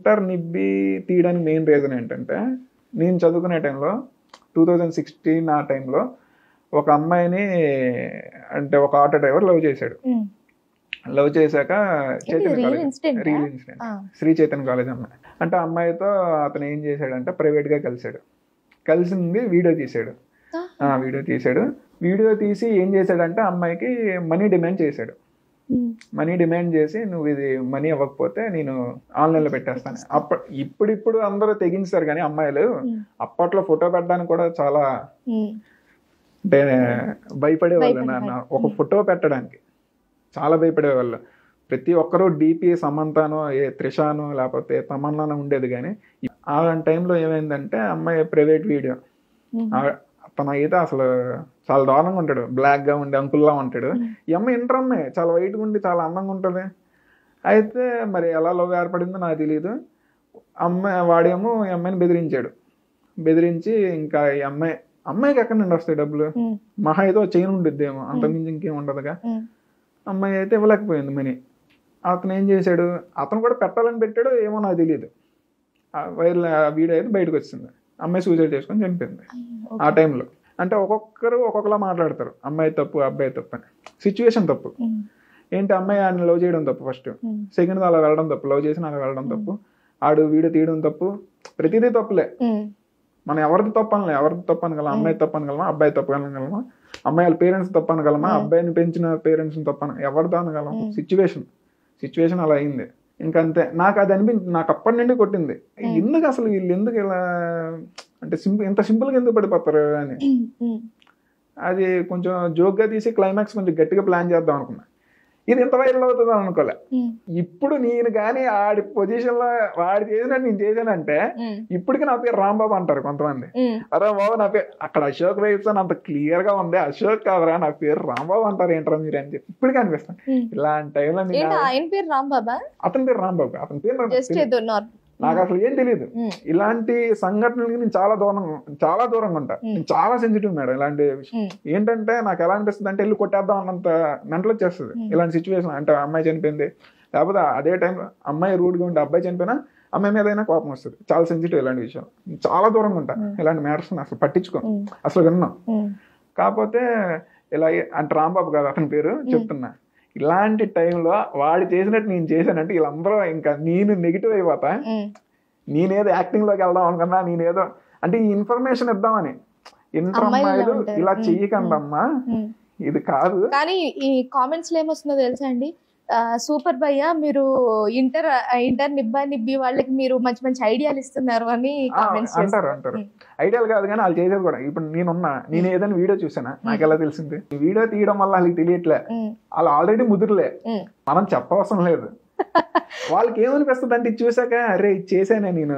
Inter nibbi తీయడానికి main reason ఏంటంటే నేను చదువుకునే టైంలో టూ థౌజండ్ సిక్స్టీన్ ఆ టైంలో ఒక అమ్మాయిని అంటే ఒక ఆటో డ్రైవర్ లవ్ చేశాడు ఉమ్. లవ్ చేశాక ఏంటి చైతన్య real కాలేజ్ incident ఆ? రియల్ ఇన్సిడెంట్ ఆ. శ్రీ చైతన్య కాలేజ్ అమ్మాయి అంటే ఆ అమ్మాయితో అతను ఏం చేశాడంటే ప్రైవేట్ గా కలిశాడు కలిసింది వీడియో తీశాడు ఆ. ఆ వీడియో తీశాడు వీడియో తీసి ఏం చేశాడంటే అమ్మాయికి మనీ డిమాండ్ చేశాడు ఉమ్. మనీ డిమాండ్ చేసి నువ్వు ఇది మనీ ఇవ్వకపోతే నేను ఆన్లైన్లో పెట్టేస్తాను అప్ప ఇప్పుడిప్పుడు అందరూ తెగించారు కానీ అమ్మాయిలు ఉమ్. అప్పట్లో ఫోటో పెట్టడానికి కూడా చాలా ఉమ్. అంటే భయపడేవాళ్ళు భయపడే నాన్న ఒక ఫోటో పెట్టడానికి చాలా భయపడేవాళ్ళు ప్రతి ఒక్కరూ డిపి సమంతానో ఏ త్రిషానో లేకపోతే తమన్నానో ఉండేది కానీ ఆ టైంలో ఏమైందంటే అమ్మాయి ప్రైవేట్ వీడియో ఉమ్. తన అయితే అసలు చాలా దారుణంగా ఉంటాడు బ్లాక్ గా ఉండి అంకుల్లా ఉంటాడు ఈ అమ్మాయి ఇంటర్ అమ్మాయి చాలా వైట్ గా ఉండి చాలా అందంగా ఉంటుంది అయితే మరి ఎలా లవ్ ఏర్పడిందో నాకు తెలియదు అమ్మాయి వాడేమో ఈ అమ్మాయిని బెదిరించాడు బెదిరించి ఇంకా ఈ అమ్మాయి అమ్మాయికి ఎక్కడి నుండి వస్తాయి డబ్బులు ఉమ్. మహా ఏదో చైన్ ఉండిద్దేమో అంతకుమించి ఇంకేం ఉండదుగా ఉమ్. అమ్మాయి అయితే ఇవ్వలేకపోయింది మనీ అతను ఏం చేశాడు అతను కూడా పెట్టాలని పెట్టాడు ఏమో నాకు తెలియదు ఆ వైరల్ ఆ వీడియో అయితే బయటకు వచ్చింది అమ్మాయి సూసైడ్ చేసుకొని చనిపోయింది అయ్యో, ఆ టైంలో అంటే ఒక్కొక్కరు ఒక్కొక్కలా మాట్లాడతారు అమ్మాయి తప్పు అబ్బాయి తప్పు అని సిచ్యువేషన్ తప్పు ఉమ్. ఏంటి అమ్మాయి ఆయన లవ్ చేయడం తప్పు ఫస్ట్ ఉమ్. సెకండ్ అలా వెళ్ళడం తప్పు లవ్ చేసి అలా వెళ్ళడం తప్పు ఆడు వీడియో తీయడం తప్పు ప్రతిదీ తప్పులే ఉమ్. మనం ఎవరిది తప్పు అనలే ఎవరిది తప్పు అనగలమా అమ్మాయి తప్పు అనగలమా అబ్బాయి తప్పు అనగలమా అమ్మాయి వాళ్ళ పేరెంట్స్ తప్పు అనగలమా అబ్బాయిని పెంచిన పేరెంట్స్ తప్పు అన ఎవరిదో అనగలం సిచ్యువేషన్ సిచ్యువేషన్ అలా అయింది ఇంకంతే నాకు అది అనిపించింది నాకు అప్పటి నుండి కొట్టింది ఎందుకు అసలు వీళ్ళు ఎందుకు ఇలా అంటే సింపుల్ ఇంత సింపుల్గా ఎందుకు పడిపోతారు అని ఉమ్. ఉమ్. అది కొంచెం జోక్గా తీసి క్లైమాక్స్ కొంచెం గట్టిగా ప్లాన్ చేద్దాం అనుకున్నా ఇది ఇంత వైరల్ అవుతుంది అనుకోలే ఉమ్. ఇప్పుడు నేను కానీ ఆడి పొజిషన్ లో వాడు చేసినట్టు నేను చేశానంటే ఉమ్. ఇప్పటికి నా పేరు రాంబాబు అంటారు కొంతమంది ఉమ్. అరే బాబు నా పేరు అక్కడ అశోక్ వైబ్స్ అని అంత క్లియర్ గా ఉంది అశోక్ కాదురా నా పేరు రాంబాబు అంటారు ఏంట్రా మీరు అని చెప్పి ఇప్పటికీ అనిపిస్తాను ఉమ్. ఇలాంటి టైంలో నేను ఏంటి ఆయన పేరు రాంబాబా అతని పేరు రాంబాబు అతని పేరు నాకు జస్ట్ తెలియదు. ఏదో నార్ నాకు అసలు ఏం తెలియదు ఉమ్. ఇలాంటి సంఘటనలకి నేను చాలా దూరం చాలా దూరంగా ఉంటా నేను చాలా సెన్సిటివ్ మేడం ఇలాంటి విషయం ఉమ్. ఏంటంటే నాకు ఎలా అనిపిస్తుంది అంటే వెళ్ళి కొట్టేద్దాం అన్నంత మెంటల్ వచ్చేస్తుంది ఇలాంటి సిచ్యువేషన్ అంటే అమ్మాయి చనిపోయింది లేకపోతే అదే టైంలో అమ్మాయి రూడ్గా ఉంటే అబ్బాయి చనిపోయినా అమ్మాయి మీద అయినా కోపం వస్తుంది చాలా సెన్సిటివ్ ఇలాంటి విషయం చాలా దూరంగా ఉంటా ఇలాంటి మ్యాటర్స్ అసలు పట్టించుకో ఉమ్. అసలు విన్నాం ఉమ్. కాకపోతే ఇలా అంటే రాంబాబు కాదు అతని పేరు చెప్తున్నా ఇలాంటి టైంలో వాడు చేసినట్టు నేను చేశానంటే వీళ్ళందరూ ఇంకా నేను నెగిటివ్ అయిపోతా ఉమ్. నేనేదో యాక్టింగ్ లోకి వెళ్దాం అనుకున్నా నేనేదో అంటే ఈ ఇన్ఫర్మేషన్ ఇద్దామని ఇంటర్ అమ్మాయిలు ఇలా అమ్మాయిలు ఉంటారు. ఇలా ఉమ్, చెయ్యకండి అమ్మా ఉమ్. ఇది కాదు కానీ ఈ కామెంట్స్ లో ఏమొస్తుందో తెలుసా అండి ఆ, సూపర్ భయ్య మీరు ఇంటర్ ఇంటర్ నిబ్బా నిబ్బి వాళ్ళకి మీరు మంచి మంచి ఐడియాలు ఇస్తున్నారు అని ఆ, కామెంట్స్ అంటారు అంటారు ఐడియాలు కాదు కానీ వాళ్ళు చేసేది కూడా ఇప్పుడు నేనున్నా నేను ఏదైనా వీడియో చూసానా నాకు ఎలా తెలిసింది ఈ వీడియో తీయడం వల్ల వాళ్ళకి తెలియట్లే వాళ్ళు ఆల్రెడీ ముదురులే మనం చెప్పవసరం లేదు వాళ్ళకి ఏమనిపిస్తుంది అంటే ఇది చూసాక అరే ఇది చేశానే నేను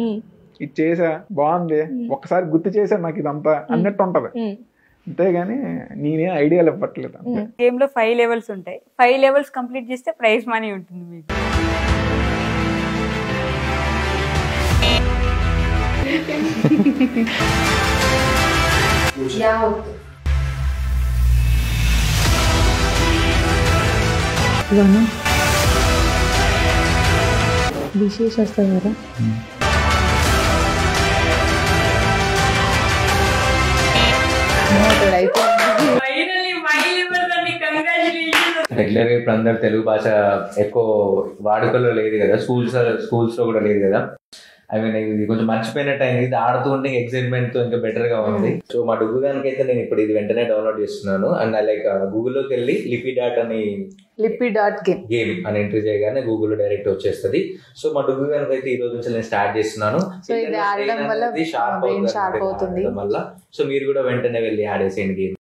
ఇది చేసా బాగుంది ఒక్కసారి గుర్తు చేశాను నాకు ఇదంతా అన్నట్టు ఉంటది అంతేగాని నేనే ఐడియాలు ఇవ్వట్లేదు అంతే గేమ్ లో ఫైవ్ లెవెల్స్ ఉంటాయి ఫైవ్ లెవెల్స్ కంప్లీట్ చేస్తే ప్రైజ్ మనీ ఉంటుంది మీకు ఇవాను విశేష వస్తాయి కదా రెగ్యులర్ గా ఇప్పుడు అందరు తెలుగు భాష ఎక్కువ వాడుకలో లేదు కదా స్కూల్స్ స్కూల్స్ లో కూడా లేదు కదా ఐ మీన్ ఇది కొంచెం మర్చిపోయినట్టు అయింది ఇది ఆడుతూ ఉంటే ఎక్సైట్మెంట్ తో ఇంకా బెటర్ గా ఉంది సో మా డుగ్గు గానికి అయితే నేను ఇప్పుడు ఇది వెంటనే డౌన్లోడ్ చేస్తున్నాను అండ్ లైక్ గూగుల్లోకి వెళ్ళి లిపి డాట్ అని లిపి డాట్ గేమ్ గేమ్ అని ఎంట్రీ చేయగానే గూగుల్ డైరెక్ట్ వచ్చేస్తది సో మా డుగ్గు గానికి అయితే ఈ రోజు నుంచి నేను స్టార్ట్ చేస్తున్నాను సో ఇది ఆడడం వల్ల షార్ప్ brain sharp అవుతుంది. వల్ల సో మీరు కూడా వెంటనే వెళ్ళి ఆడేసేయండి గేమ్